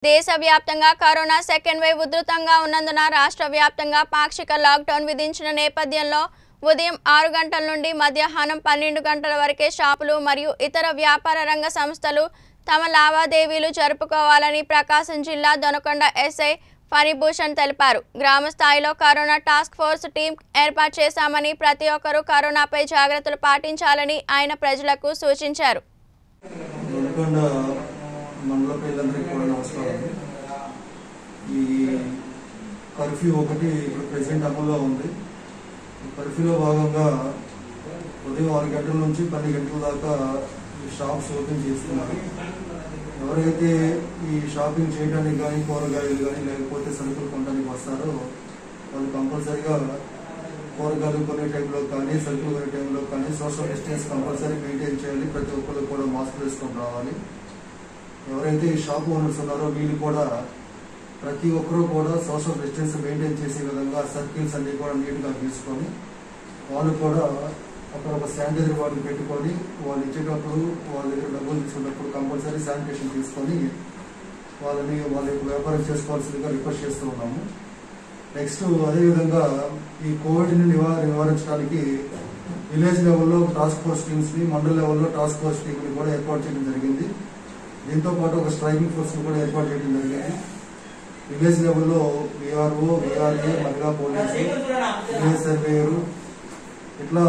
దేశవ్యాప్తంగా corona second wave ఉధృతంగా ఉన్నందున రాష్ట్ర వ్యాప్తంగా పాక్షిక లాక్డౌన్ విధించిన నేపథ్యంలో ఉదయం ఆరు గంటల నుండి మధ్యాహ్నం పన్నెండు గంటల వరకే షాపులు మరియు ఇతర వ్యాపార రంగ సంస్థలు తమ లావాదేవీలు జరుపుకోవాలని ప్రకాశం జిల్లా దొనకొండ ఎస్ఐ ఫణిభూషణ్ తెలిపారు గ్రామ స్థాయిలో కరోనా టాస్క్ ఫోర్స్ టీం ఏర్పాటు చేశామని ప్రతి ఒక్కరూ కరోనాపై జాగ్రత్తలు పాటించాలని ఆయన ప్రజలకు సూచించారు దొనకొండ మండల ప్రజలందరికీ కూడా నమస్కారం ఈ కర్ఫ్యూ ఒకటి ఇప్పుడు ప్రెసెంట్ అమల్లో ఉంది ఈ కర్ఫ్యూలో భాగంగా ఉదయం ఆరు గంటల నుంచి పది గంటల దాకా ఈ షాప్స్ ఓపెన్ చేస్తున్నారు ఎవరైతే ఈ షాపింగ్ చేయడానికి కానీ కూరగాయలు కానీ లేకపోతే సరుకులు కొనడానికి వస్తారో వాళ్ళు కంపల్సరీగా కూరగాయలు కొనే టైంలో కానీ సరుకులు కొనే టైంలో కానీ సోషల్ డిస్టెన్స్ కంపల్సరీ మెయింటైన్ చేయాలి ప్రతి ఒక్కరు కూడా మాస్క్ వేసుకొని రావాలి ఎవరైతే ఈ షాప్ ఓనర్స్ ఉన్నారో వీళ్ళు కూడా ప్రతి ఒక్కరూ కూడా సోషల్ డిస్టెన్స్ మెయింటైన్ చేసే విధంగా సర్కిల్స్ అన్ని కూడా నీట్గా తీసుకొని వాళ్ళు కూడా అక్కడ ఒక శానిటైజర్ వాళ్ళు పెట్టుకొని వాళ్ళు ఇచ్చేటప్పుడు వాళ్ళ దగ్గర డబ్బులు తీసుకున్నప్పుడు కంపల్సరీ శానిటేషన్ తీసుకొని వాళ్ళని వాళ్ళ యొక్క వ్యాపారం చేసుకోవాల్సిందిగా రిక్వెస్ట్ చేస్తూ ఉన్నాము నెక్స్ట్ అదేవిధంగా ఈ కోవిడ్ని నివార నివారించడానికి విలేజ్ లెవెల్లో టాస్క్ ఫోర్స్ టీమ్స్ ని మండల లెవెల్లో టాస్క్ ఫోర్స్ టీమ్ ని కూడా ఏర్పాటు చేయడం జరిగింది దీంతో పాటు ఒక స్ట్రైకింగ్ ఫోర్స్ ని కూడా ఏర్పాటు చేయడం జరిగింది విలేజ్ లెవెల్లో విఆర్ఓ విఆర్ఏ మహిళా పోలీసు విలేజ్ సర్వేయరు ఇట్లా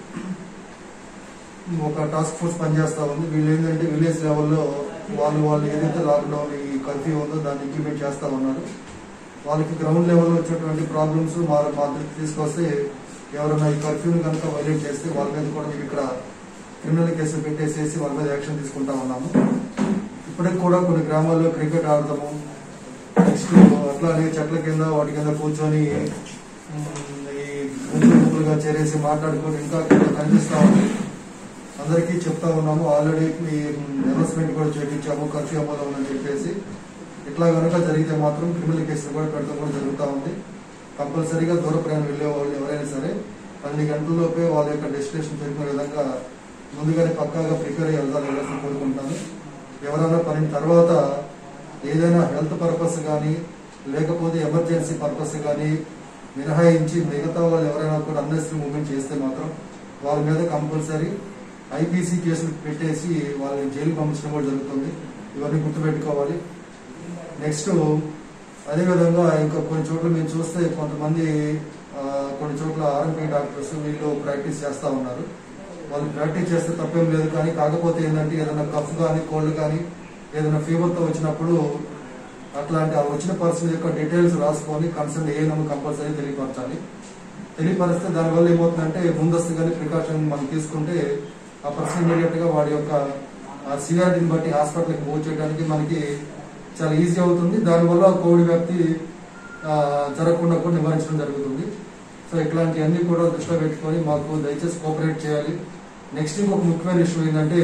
ఒక టాస్క్ ఫోర్స్ పనిచేస్తా ఉంది వీళ్ళు ఏంటంటే విలేజ్ లెవెల్లో వాళ్ళు వాళ్ళు ఏదైతే లాక్డౌన్ ఈ కర్ఫ్యూ ఉందో దాన్ని ఇంప్లిమెంట్ చేస్తా ఉన్నారు వాళ్ళకి గ్రౌండ్ లెవెల్లో వచ్చేటువంటి ప్రాబ్లమ్స్ మా మా దృష్టికి తీసుకొస్తే ఎవరైనా ఈ కర్ఫ్యూని కనుక వైలేట్ చేస్తే వాళ్ళ మీద కూడా మేము ఇక్కడ క్రిమినల్ కేసులు పెట్టేసేసి వాళ్ళ మీద యాక్షన్ తీసుకుంటా ఉన్నాము ఇప్పటికి కూడా కొన్ని గ్రామాల్లో క్రికెట్ ఆడతాము నెక్స్ట్ అట్లానే చెట్ల కింద వాటి కింద కూర్చొని ఉమ్, ఈ గుంపులు గుంపులుగా చేరేసి మాట్లాడుకొని ఇంకా ఇక్కడ కనిపిస్తా ఉంది అందరికీ చెప్తా ఉన్నాము ఆల్రెడీ ఈ అనౌన్స్మెంట్ కూడా చేయించాము కర్ఫ్యూ అమలు ఉందని చెప్పేసి ఇట్లా కనుక జరిగితే మాత్రం క్రిమినల్ కేసులు కూడా పెడతాం కూడా జరుగుతూ ఉంది కంపల్సరీగా దూర ప్రయాణం వెళ్ళే వాళ్ళు ఎవరైనా సరే పన్నెండు గంటల్లోపే వాళ్ళ యొక్క డెస్టినేషన్ చేరుకునే విధంగా ముందుగానే పక్కాగా ప్రిపేర్ అయ్యి వెళ్తారు వెళ్ళాల్సి కోరుకుంటాను ఎవరైనా పని తర్వాత ఏదైనా హెల్త్ పర్పస్ కానీ లేకపోతే ఎమర్జెన్సీ పర్పస్ కానీ మినహాయించి మిగతా వాళ్ళు ఎవరైనా కూడా అన్నెసరీ మూవ్మెంట్ చేస్తే మాత్రం వాళ్ళ మీద కంపల్సరీ ఐపీసీ కేసులు పెట్టేసి వాళ్ళని జైలు పంపించడం కూడా జరుగుతుంది ఇవన్నీ గుర్తుపెట్టుకోవాలి నెక్స్ట్ అదేవిధంగా ఇంకా కొన్ని చోట్ల మేము చూస్తే కొంతమంది ఆ, కొన్ని చోట్ల ఆర్ఎంపీ డాక్టర్స్ వీళ్ళు ప్రాక్టీస్ చేస్తా ఉన్నారు వాళ్ళు ప్రాక్టీస్ చేస్తే తప్పేం లేదు కానీ కాకపోతే ఏంటంటే ఏదైనా కఫ్ కానీ కోల్డ్ కానీ ఏదైనా ఫీవర్తో వచ్చినప్పుడు అట్లాంటి ఆ వచ్చిన పర్సన్ యొక్క డీటెయిల్స్ రాసుకొని కన్సర్న్ ఏ నమ్మ కంపల్సరీ తెలియపరచాలి తెలియపరిస్తే దానివల్ల ఏమవుతుందంటే ముందస్తుగానే ప్రికాషన్ మనం తీసుకుంటే ఆ పర్సన్ ఇమీడియట్ గా వాడి యొక్క సివియారిటీని బట్టి హాస్పిటల్కి మూవ్ చేయడానికి మనకి చాలా ఈజీ అవుతుంది దానివల్ల కోవిడ్ వ్యాప్తి ఆ, జరగకుండా కూడా నివారించడం జరుగుతుంది సో ఇట్లాంటివన్నీ కూడా దృష్టిలో పెట్టుకొని మాకు దయచేసి కోఆపరేట్ చేయాలి నెక్స్ట్ ఇంకొక ముఖ్యమైన ఇష్యూ ఏంటంటే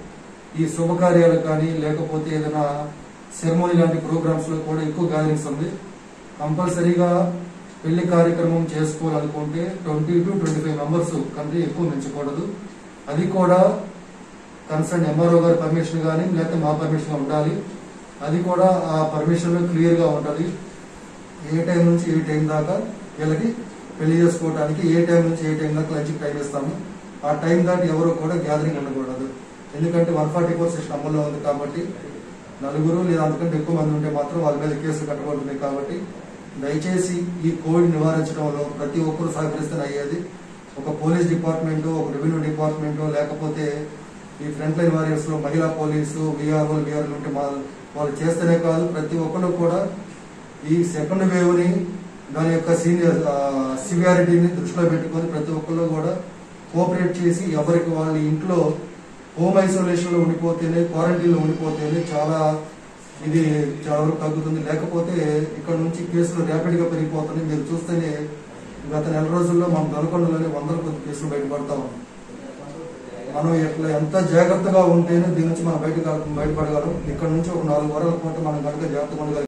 ఈ శుభకార్యాలు కానీ లేకపోతే ఏదైనా సెరమోనీ లాంటి ప్రోగ్రామ్స్ లో కూడా ఎక్కువ గ్యాదరింగ్స్ ఉంది కంపల్సరీగా పెళ్లి కార్యక్రమం చేసుకోవాలనుకుంటే twenty to twenty five members కంటే ఎక్కువ మించకూడదు అది కూడా కన్సర్న్ ఎంఆర్ఓ గారి పర్మిషన్ కానీ లేకపోతే మా పర్మిషన్ ఉండాలి అది కూడా ఆ పర్మిషన్ లో క్లియర్ గా ఉండాలి ఏ టైం నుంచి ఏ టైం దాకా వీళ్ళకి పెళ్లి చేసుకోవడానికి ఏ టైం నుంచి ఏ టైం దాకా లంచ్ టైం ఇస్తాము ఆ టైం దాటి ఎవరు కూడా గ్యాదరింగ్ ఉండకూడదు ఎందుకంటే వన్ ఫార్టీ ఫోర్ సెక్షన్ అమల్లో ఉంది కాబట్టి నలుగురు లేదా అంతకంటే ఎక్కువ మంది ఉంటే మాత్రం వాళ్ళ మీద కేసులు కట్టబడుతుంది కాబట్టి దయచేసి ఈ కోవిడ్ నివారించడంలో ప్రతి ఒక్కరు సహకరిస్తేనే అయ్యేది ఒక పోలీస్ డిపార్ట్మెంట్ ఒక రెవెన్యూ డిపార్ట్మెంట్ లేకపోతే ఈ ఫ్రంట్ లైన్ వారియర్స్ లో మహిళా పోలీసు విఆర్ఓ విఆర్లు ఉంటే మా- వాళ్ళు చేస్తేనే కాదు ప్రతి ఒక్కరు కూడా ఈ సెకండ్ వేవ్ ని దాని యొక్క సీనియర్ సివియారిటీని దృష్టిలో పెట్టుకొని ప్రతి ఒక్కరు కూడా కోఆపరేట్ చేసి ఎవరికి వాళ్ళ ఇంట్లో హోమ్ ఐసోలేషన్ లో ఉండిపోతేనే క్వారంటైన్ లో ఉండిపోతేనే చాలా ఇది చాలా వరకు తగ్గుతుంది లేకపోతే ఇక్కడ నుంచి కేసులు ర్యాపిడ్ గా పెరిగిపోతున్నాయి మీరు చూస్తేనే గత నెల రోజుల్లో మనం దొరకొండలోనే వందల కొద్ది కేసులు బయటపడతా ఉన్నాం మనం ఎట్లా ఎంత జాగ్రత్తగా ఉంటేనే దీని నుంచి మనం బయట బయటపడగలం ఇక్కడ నుంచి ఒక నాలుగు వారాల పాటు మనం కనుక జాగ్రత్తగా ఉండగలిగితే